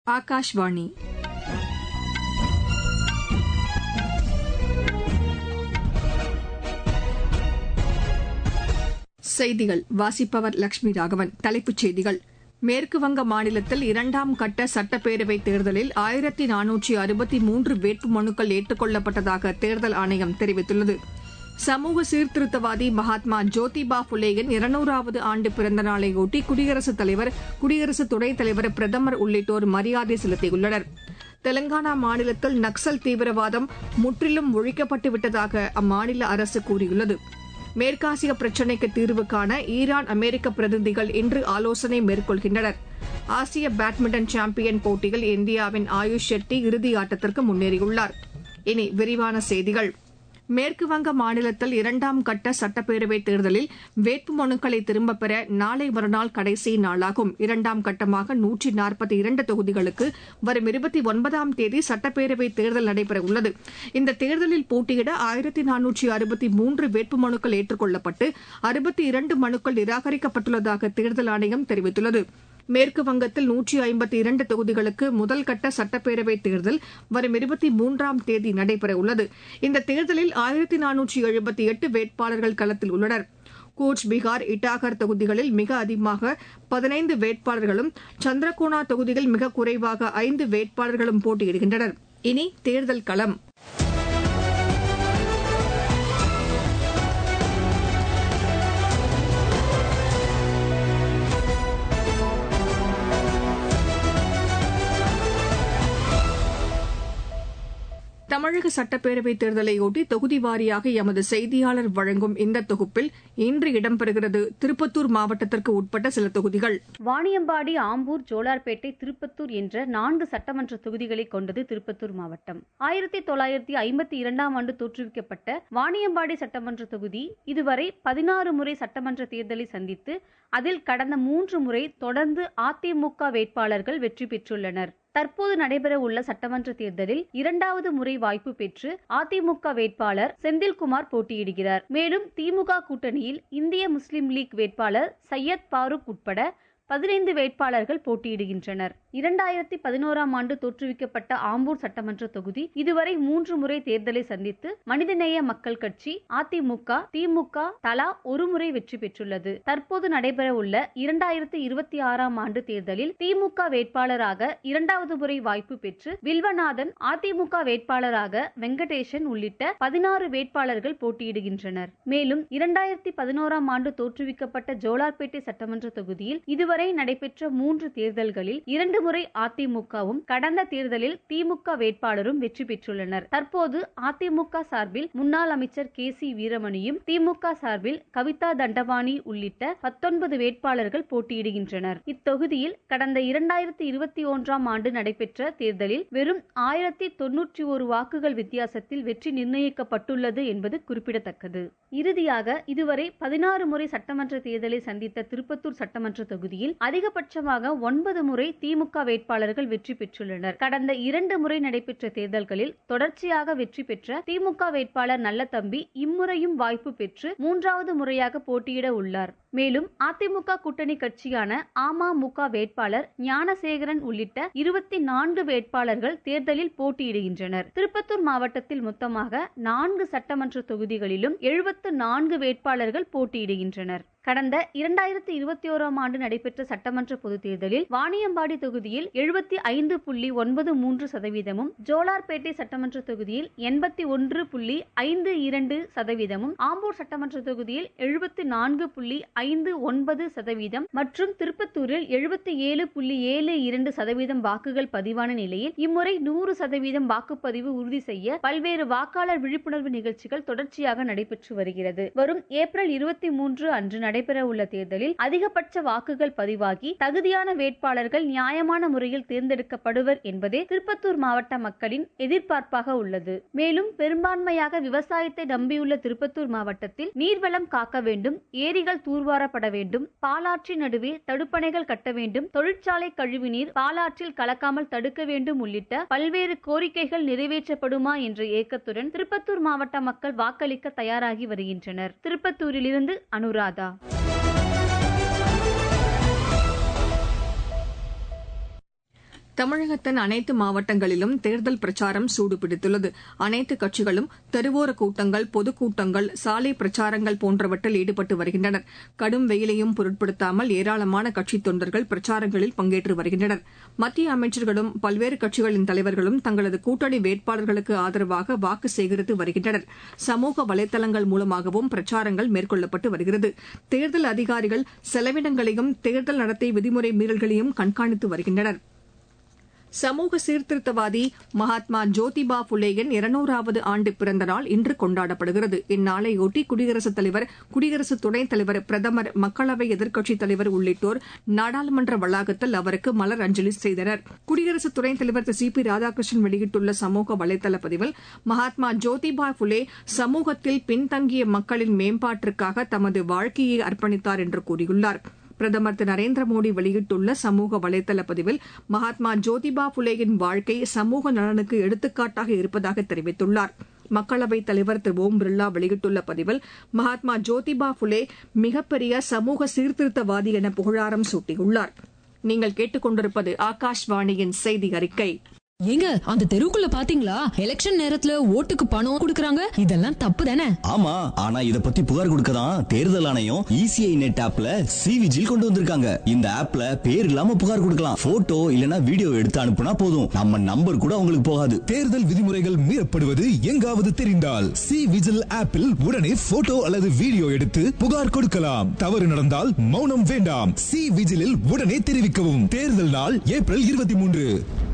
ஆகாஷ்வாணி செய்திகள் வாசிப்பவர் லட்சுமி ராகவன் தலைப்புச் செய்திகள் மேற்குவங்க மாநிலத்தில் இரண்டாம் கட்ட சட்டப்பேரவை தேர்தலில் ஆயிரத்தி நானூற்றி அறுபத்தி மூன்று வேட்புமனுக்கள் ஏற்றுக் கொள்ளப்பட்டதாக தேர்தல் ஆணையம் தெரிவித்துள்ளது சமூக சீர்திருத்தவாதி மகாத்மா ஜோதிபா புலேயின் இருநூறாவது ஆண்டு பிறந்த நாளையொட்டி குடியரசுத் தலைவர் குடியரசு துணைத் தலைவர் பிரதமர் உள்ளிட்டோர் மரியாதை செலுத்தியுள்ளனர் தெலங்கானா மாநிலத்தில் நக்சல் தீவிரவாதம் முற்றிலும் ஒழிக்கப்பட்டு விட்டதாக அம்மாநில அரசு கூறியுள்ளது மேற்காசிய பிரச்சினைக்கு தீர்வு காண ஈரான் அமெரிக்க பிரதிநிதிகள் இன்று ஆலோசனை மேற்கொள்கின்றனர் ஆசிய பேட்மிண்டன் சாம்பியன் போட்டியில் இந்தியாவின் ஆயுஷ் ஷெட்டி இறுதி ஆட்டத்திற்கு முன்னேறியுள்ளார் இனி விரிவான செய்திகள் மேற்குவங்க மாநிலத்தில் இரண்டாம் கட்ட சட்டப்பேரவைத் தேர்தலில் வேட்புமனுக்களை திரும்பப் பெற நாளை மறுநாள் கடைசி நாளாகும் இரண்டாம் கட்டமாக நூற்றி நாற்பத்தி இரண்டு தொகுதிகளுக்கு வரும் இருபத்தி ஒன்பதாம் தேதி சட்டப்பேரவைத் தேர்தல் நடைபெற உள்ளது இந்த தேர்தலில் போட்டியிட ஆயிரத்தி நானூற்றி அறுபத்தி மூன்று வேட்புமனுக்கள் ஏற்றுக் கொள்ளப்பட்டு அறுபத்தி இரண்டு மனுக்கள் நிராகரிக்கப்பட்டுள்ளதாக தேர்தல் ஆணையம் தெரிவித்துள்ளது மேற்கு வங்கத்தில் நூற்றி ஐம்பத்தி இரண்டு தொகுதிகளுக்கு முதல் கட்ட சட்டப்பேரவைத் தேர்தல் வரும் இருபத்தி மூன்றாம் தேதி நடைபெற உள்ளது இந்த தேர்தலில் ஆயிரத்தி நானூற்றி எழுபத்தி எட்டு வேட்பாளர்கள் களத்தில் உள்ளனர் கூச் பீகார் இட்டாகர் தொகுதிகளில் மிக அதிகமாக பதினைந்து வேட்பாளர்களும் சந்திரகோனா தொகுதியில் மிக குறைவாக ஐந்து வேட்பாளர்களும் போட்டியிடுகின்றனர் இனி தேர்தல் களம் தமிழக சட்டப்பேரவைத் தேர்தலையொட்டி தொகுதி வாரியாக எமது செய்தியாளர் வழங்கும் இந்த தொகுப்பில் இன்று இடம்பெறுகிறது திருப்பத்தூர் மாவட்டத்திற்கு உட்பட்ட சில தொகுதிகள் வாணியம்பாடி ஆம்பூர் ஜோலார்பேட்டை திருப்பத்தூர் என்ற நான்கு சட்டமன்ற தொகுதிகளை கொண்டது திருப்பத்தூர் மாவட்டம் ஆயிரத்தி தொள்ளாயிரத்தி ஐம்பத்தி இரண்டாம் ஆண்டு தோற்றுவிக்கப்பட்ட வாணியம்பாடி சட்டமன்ற தொகுதி இதுவரை பதினாறு முறை சட்டமன்ற தேர்தலை சந்தித்து அதில் கடந்த மூன்று முறை தொடர்ந்து அதிமுக வேட்பாளர்கள் வெற்றி பெற்றுள்ளனர் தற்போது நடைபெற உள்ள சட்டமன்ற தேர்தலில் இரண்டாவது முறை வாய்ப்பு பெற்று அதிமுக வேட்பாளர் செந்தில்குமார் போட்டியிடுகிறார் மேலும் திமுக கூட்டணியில் இந்திய முஸ்லிம் லீக் வேட்பாளர் சையத் பாரூக் உட்பட பதினைந்து வேட்பாளர்கள் போட்டியிடுகின்றனர் இரண்டாயிரத்தி பதினோராம் ஆண்டு தோற்றுவிக்கப்பட்ட ஆம்பூர் சட்டமன்ற தொகுதி இதுவரை மூன்று முறை தேர்தலை சந்தித்து மனிதநேய மக்கள் கட்சி அதிமுக திமுக தலா ஒரு முறை வெற்றி பெற்றுள்ளது தற்போது நடைபெற உள்ள இரண்டாயிரத்தி இருபத்தி ஆறாம் ஆண்டு தேர்தலில் திமுக வேட்பாளராக இரண்டாவது முறை வாய்ப்பு பெற்று வில்வநாதன் அதிமுக வேட்பாளராக வெங்கடேசன் உள்ளிட்ட பதினாறு வேட்பாளர்கள் போட்டியிடுகின்றனர் மேலும் இரண்டாயிரத்தி பதினோராம் ஆண்டு தோற்றுவிக்கப்பட்ட ஜோலார்பேட்டை சட்டமன்ற தொகுதியில் இதுவரை நடைபெற்ற மூன்று தேர்தல்களில் இரண்டு முறை அதிமுகவும் கடந்த தேர்தலில் திமுக வேட்பாளரும் வெற்றி பெற்றுள்ளனர் தற்போது அதிமுக சார்பில் முன்னாள் அமைச்சர் கே சி வீரமணியும் திமுக சார்பில் கவிதா தண்டபாணி உள்ளிட்ட பத்தொன்பது வேட்பாளர்கள் போட்டியிடுகின்றனர் இத்தொகுதியில் கடந்த இரண்டாயிரத்தி இருபத்தி ஒன்றாம் ஆண்டு நடைபெற்ற தேர்தலில் வெறும் ஆயிரத்தி தொன்னூற்றி ஒரு வாக்குகள் வித்தியாசத்தில் வெற்றி நிர்ணயிக்கப்பட்டுள்ளது என்பது குறிப்பிடத்தக்கது இறுதியாக இதுவரை பதினாறு முறை சட்டமன்ற தேர்தலை சந்தித்த திருப்பத்தூர் சட்டமன்ற தொகுதியில் அதிகபட்சமாக ஒன்பது முறை திமுக வேட்பாளர்கள் வெற்றி பெற்றுள்ளனர் கடந்த இரண்டு முறை நடைபெற்ற தேர்தல்களில் தொடர்ச்சியாக வெற்றி பெற்ற திமுக வேட்பாளர் நல்லதம்பி இம்முறையும் வாய்ப்பு பெற்று மூன்றாவது முறையாக போட்டியிட உள்ளார் மேலும் அதிமுக கூட்டணி கட்சியான அமமுக வேட்பாளர் ஞானசேகரன் உள்ளிட்ட இருபத்தி நான்கு வேட்பாளர்கள் தேர்தலில் போட்டியிடுகின்றனர் திருப்பத்தூர் மாவட்டத்தில் மொத்தமாக நான்கு சட்டமன்ற தொகுதிகளிலும் எழுபத்து நான்கு வேட்பாளர்கள் போட்டியிடுகின்றனர் கடந்த இரண்டாயிரத்தி இருபத்தி ஓராம் ஆண்டு நடைபெற்ற சட்டமன்ற பொதுத் தேர்தலில் வாணியம்பாடி தொகுதியில் எழுபத்தி ஐந்து புள்ளி ஒன்பது மூன்று சதவீதமும் ஜோலார்பேட்டை சட்டமன்ற தொகுதியில் எண்பத்தி ஒன்று புள்ளி ஐந்து இரண்டு சதவீதமும் ஆம்பூர் சட்டமன்ற தொகுதியில் எழுபத்தி நான்கு புள்ளி ஐந்து ஒன்பது சதவீதம் மற்றும் திருப்பத்தூரில் எழுபத்தி ஏழு புள்ளி ஏழு இரண்டு சதவீதம் வாக்குகள் பதிவான நிலையில் இம்முறை நூறு சதவீதம் வாக்குப்பதிவு உறுதி செய்ய பல்வேறு வாக்காளர் விழிப்புணர்வு நிகழ்ச்சிகள் தொடர்ச்சியாக நடைபெற்று வருகிறது வரும் ஏப்ரல் இருபத்தி மூன்று அன்று நடைபெற உள்ள தேர்தலில் அதிகபட்ச வாக்குகள் பதிவாகி தகுதியான வேட்பாளர்கள் நியாயமான முறையில் தேர்ந்தெடுக்கப்படுவர் என்பதே திருப்பத்தூர் மாவட்ட மக்களின் எதிர்பார்ப்பாக உள்ளது மேலும் பெரும்பான்மையாக விவசாயத்தை நம்பியுள்ள திருப்பத்தூர் மாவட்டத்தில் நீர்வளம் காக்க வேண்டும் ஏரிகள் தூர்வாரப்பட வேண்டும் பாலாற்றி நடுவே தடுப்பணைகள் கட்ட வேண்டும் தொழிற்சாலை கழிவுநீர் பாலாற்றில் கலக்காமல் தடுக்க வேண்டும் உள்ளிட்ட பல்வேறு கோரிக்கைகள் நிறைவேற்றப்படுமா என்ற ஏக்கத்துடன் திருப்பத்தூர் மாவட்ட மக்கள் வாக்களிக்க தயாராகி வருகின்றனர் திருப்பத்தூரிலிருந்து அனுராதா தமிழகத்தின் அனைத்து மாவட்டங்களிலும் தேர்தல் பிரச்சாரம் சூடுபிடித்துள்ளது அனைத்து கட்சிகளும் தெருவோர கூட்டங்கள் பொதுக்கூட்டங்கள் சாலை பிரச்சாரங்கள் போன்றவற்றில் ஈடுபட்டு வருகின்றனர் கடும் வெயிலையும் பொருட்படுத்தாமல் ஏராளமான கட்சித் தொண்டர்கள் பிரச்சாரங்களில் பங்கேற்று வருகின்றனர் மத்திய அமைச்சர்களும் பல்வேறு கட்சிகளின் தலைவர்களும் தங்களது கூட்டணி வேட்பாளர்களுக்கு ஆதரவாக வாக்கு சேகரித்து வருகின்றனர் சமூக வலைதளங்கள் மூலமாகவும் பிரச்சாரங்கள் மேற்கொள்ளப்பட்டு வருகிறது தேர்தல் அதிகாரிகள் செலவினங்களையும் தேர்தல் நடத்தை விதிமுறை மீறல்களையும் கண்காணித்து வருகின்றனர் சமூக சீர்திருத்தவாதி மகாத்மா ஜோதிபா புலேயின் இருநூறாவது ஆண்டு பிறந்த நாள் இன்று கொண்டாடப்படுகிறது இந்நாளையொட்டி குடியரசுத் தலைவர் குடியரசு துணைத் தலைவர் பிரதமர் மக்களவை எதிர்க்கட்சித் தலைவர் உள்ளிட்டோர் நாடாளுமன்ற வளாகத்தில் அவருக்கு மலர் அஞ்சலி செய்தனர் குடியரசு துணைத் தலைவர் திரு சி பி ராதாகிருஷ்ணன் வெளியிட்டுள்ள சமூக வலைதள பதிவில் மகாத்மா ஜோதிபா புலே சமூகத்தில் பின்தங்கிய மக்களின் மேம்பாட்டிற்காக தமது வாழ்க்கையை அர்ப்பணித்தார் என்று கூறியுள்ளார் பிரதமர் திரு நரேந்திர மோடி வெளியிட்டுள்ள சமூக வலைதள பதிவில் மகாத்மா ஜோதிபா புலேயின் வாழ்க்கை சமூக நலனுக்கு எடுத்துக்காட்டாக இருப்பதாக தெரிவித்துள்ளார் மக்களவைத் தலைவர் திரு ஓம் பிர்லா வெளியிட்டுள்ள பதிவில் மகாத்மா ஜோதிபா புலே மிகப்பெரிய சமூக சீர்திருத்தவாதி என புகழாரம் சூட்டியுள்ளார் நீங்கள் கேட்டுக்கொண்டிருப்பது ஆகாஷ்வாணியின் செய்தி அறிக்கை ஏங்க அந்த தெருவுக்குள்ள பாத்தீங்களா எலெக்ஷன் நேரத்துல ஓட்டுக்கு பணம் கொடுக்கறாங்க இதெல்லாம் தப்பு தானே ஆமா ஆனா இத பத்தி புகார் கொடுக்க தான் தேர்தல் ஆணையம் இசிஐ நெட் ஆப்ல சி விஜில் கொண்டு வந்திருக்காங்க இந்த ஆப்ல பேர் இல்லாம புகார் கொடுக்கலாம் போட்டோ இல்லனா வீடியோ எடுத்து அனுப்புனா போதும் நம்ம நம்பர் கூட அவங்களுக்கு போகாது தேர்தல் விதிமுறைகள் மீறப்படுவது எங்காவது தெரிந்தால் சி விஜில் ஆப்பில் உடனே போட்டோ அல்லது வீடியோ எடுத்து புகார் கொடுக்கலாம் தவறு நடந்தால் மௌனம் வேண்டாம் சி விஜிலில் உடனே தெரிவிக்கவும் தேர்தல் நாள் ஏப்ரல் இருபத்தி மூன்று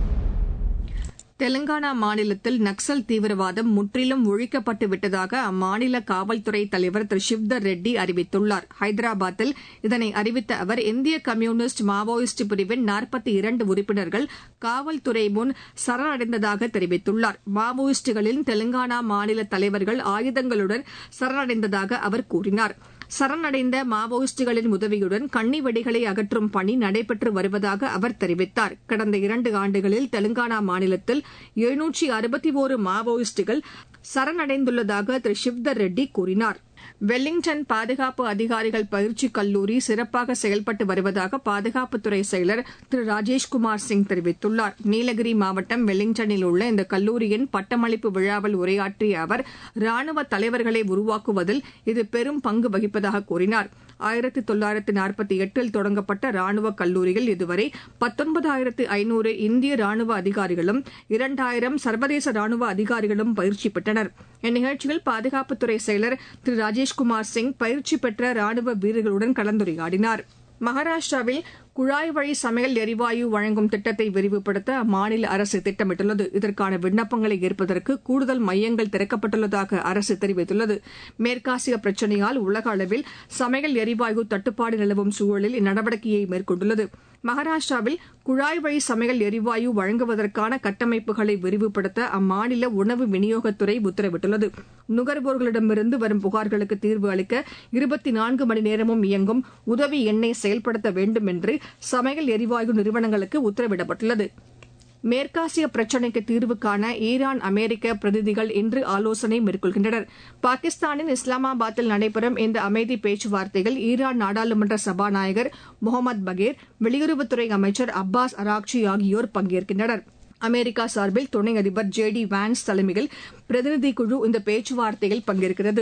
தெலங்கானா மாநிலத்தில் நக்சல் தீவிரவாதம் முற்றிலும் ஒழிக்கப்பட்டு விட்டதாக அம்மாநில காவல்துறை தலைவர் திரு ஷிவ்தர் ரெட்டி அறிவித்துள்ளார் ஹைதராபாத்தில் இதனை அறிவித்த அவர் இந்திய கம்யூனிஸ்ட் மாவோயிஸ்ட் பிரிவின் நாற்பத்தி இரண்டு உறுப்பினர்கள் காவல்துறை முன் சரணடைந்ததாக தெரிவித்துள்ளார் மாவோயிஸ்டுகளின் தெலங்கானா மாநில தலைவர்கள் ஆயுதங்களுடன் சரணடைந்ததாக அவர் கூறினார் சரணடைந்த மாவோயிஸ்டுகளின் உதவியுடன் கண்ணி வெடிகளை அகற்றும் பணி நடைபெற்று வருவதாக அவர் தெரிவித்தார் கடந்த இரண்டு ஆண்டுகளில் தெலுங்கானா மாநிலத்தில் எழுநூற்றி அறுபத்தி ஒரு மாவோயிஸ்டுகள் சரணடைந்துள்ளதாக திரு ஷிவ்தர் ரெட்டி கூறினார் வெல்லிங்டன் பாதுகாப்பு அதிகாரிகள் பயிற்சி கல்லூரி சிறப்பாக செயல்பட்டு வருவதாக பாதுகாப்புத்துறை செயலர் திரு ராஜேஷ்குமார் சிங் தெரிவித்துள்ளார் நீலகிரி மாவட்டம் வெல்லிங்டனில் உள்ள இந்த கல்லூரியின் பட்டமளிப்பு விழாவில் உரையாற்றிய அவர் ராணுவ தலைவர்களை உருவாக்குவதில் இது பெரும் பங்கு வகிப்பதாக கூறினார் ஆயிரத்தி தொள்ளாயிரத்தி நாற்பத்தி எட்டில் தொடங்கப்பட்ட ராணுவ கல்லூரியில் இதுவரை பத்தொன்பதாயிரத்து ஐநூறு இந்திய ராணுவ அதிகாரிகளும் இரண்டாயிரம் சர்வதேச ராணுவ அதிகாரிகளும் பயிற்சி பெற்றனர் இந்நிகழ்ச்சியில் பாதுகாப்புத்துறை செயலர் திரு ராஜேஷ்குமார் சிங் பயிற்சி பெற்ற ராணுவ வீரர்களுடன் கலந்துரையாடினார் மகாராஷ்டிராவில் குழாய் வழி சமையல் எரிவாயு வழங்கும் திட்டத்தை விரிவுபடுத்த அம்மாநில அரசு திட்டமிட்டுள்ளது இதற்கான விண்ணப்பங்களை ஏற்பதற்கு கூடுதல் மையங்கள் திறக்கப்பட்டுள்ளதாக அரசு தெரிவித்துள்ளது மேற்காசிய பிரச்சினையால் உலக அளவில் சமையல் எரிவாயு தட்டுப்பாடு நிலவும் சூழலில் இந்நடவடிக்கையை மேற்கொண்டுள்ளது மகாராஷ்டிராவில் குழாய் வழி சமையல் எரிவாயு வழங்குவதற்கான கட்டமைப்புகளை விரிவுபடுத்த அம்மாநில உணவு விநியோகத்துறை உத்தரவிட்டுள்ளது நுகர்வோர்களிடமிருந்து வரும் புகார்களுக்கு தீர்வு அளிக்க இருபத்தி நான்கு மணி நேரமும் இயங்கும் உதவி எண்ணை செயல்படுத்த வேண்டும் என்று சமையல் எரிவாயு நிறுவனங்களுக்கு உத்தரவிடப்பட்டுள்ளது மேற்காசிய பிரச்சினைக்கு தீர்வு காண ஈரான் அமெரிக்க பிரதிநிதிகள் இன்று ஆலோசனை மேற்கொள்கின்றனர் பாகிஸ்தானின் இஸ்லாமாபாத்தில் நடைபெறும் இந்த அமைதி பேச்சுவார்த்தையில் ஈரான் நாடாளுமன்ற சபாநாயகர் முகமது பகேர் வெளியுறவுத்துறை அமைச்சர் அப்பாஸ் அராக்சி ஆகியோர் பங்கேற்கின்றனர் அமெரிக்கா சார்பில் துணை அதிபர் ஜே டி வான்ஸ் தலைமையில் பிரதிநிதி குழு இந்த பேச்சுவார்த்தையில் பங்கேற்கிறது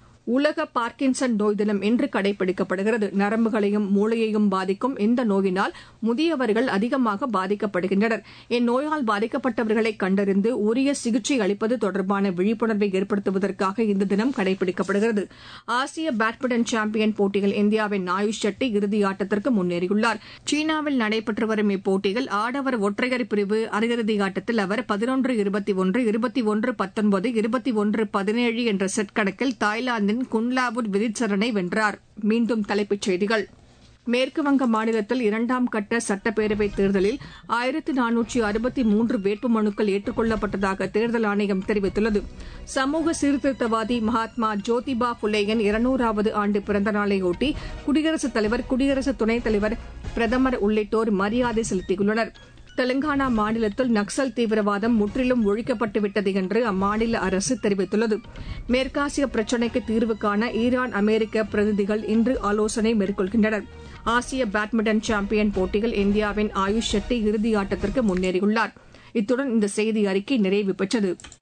உலக பார்க்கின்சன் நோய் தினம் இன்று கடைபிடிக்கப்படுகிறது நரம்புகளையும் மூளையையும் பாதிக்கும் இந்த நோயினால் முதியவர்கள் அதிகமாக பாதிக்கப்படுகின்றனர் இந்நோயால் பாதிக்கப்பட்டவர்களை கண்டறிந்து உரிய சிகிச்சை அளிப்பது தொடர்பான விழிப்புணர்வை ஏற்படுத்துவதற்காக இந்த தினம் கடைபிடிக்கப்படுகிறது ஆசிய பேட்மிண்டன் சாம்பியன் போட்டியில் இந்தியாவின் ஆயுஷ் ஷெட்டி இறுதியாட்டத்திற்கு முன்னேறியுள்ளார் சீனாவில் நடைபெற்று வரும் இப்போட்டியில் ஆடவர் ஒற்றையர் பிரிவு அரையிறுதி ஆட்டத்தில் அவர் பதினொன்று இருபத்தி ஒன்று இருபத்தி ஒன்று பத்தொன்பது இருபத்தி ஒன்று பதினேழு என்ற செட் கணக்கில் தாய்லாந்தின் குன்லாபுர் விதிச்சரனை வென்றார் மீண்டும் தலைப்புச் செய்திகள் மேற்குவங்க மாநிலத்தில் இரண்டாம் கட்ட சட்டப்பேரவை தேர்தலில் ஆயிரத்தி நானூற்றி அறுபத்தி மூன்று வேட்புமனுக்கள் ஏற்றுக்கொள்ளப்பட்டதாக தேர்தல் ஆணையம் தெரிவித்துள்ளது சமூக சீர்திருத்தவாதி மகாத்மா ஜோதிபா புலேயின் இருநூறாவது ஆண்டு பிறந்த நாளையொட்டி குடியரசுத் தலைவர் குடியரசு துணைத் தலைவர் பிரதமர் உள்ளிட்டோர் மரியாதை செலுத்தியுள்ளனர் தெலங்கானா மாநிலத்தில் நக்சல் தீவிரவாதம் முற்றிலும் ஒழிக்கப்பட்டு விட்டது என்று அம்மாநில அரசு தெரிவித்துள்ளது மேற்காசிய பிரச்சினைக்கு தீர்வு காண ஈரான் அமெரிக்க பிரதிநிதிகள் இன்று ஆலோசனை மேற்கொள்கின்றனர் ஆசிய பேட்மிண்டன் சாம்பியன் போட்டியில் இந்தியாவின் ஆயுஷ் ஷெட்டி இறுதி ஆட்டத்திற்கு முன்னேறியுள்ளார் இத்துடன் இந்த செய்தி அறிக்கை நிறைவு பெற்றது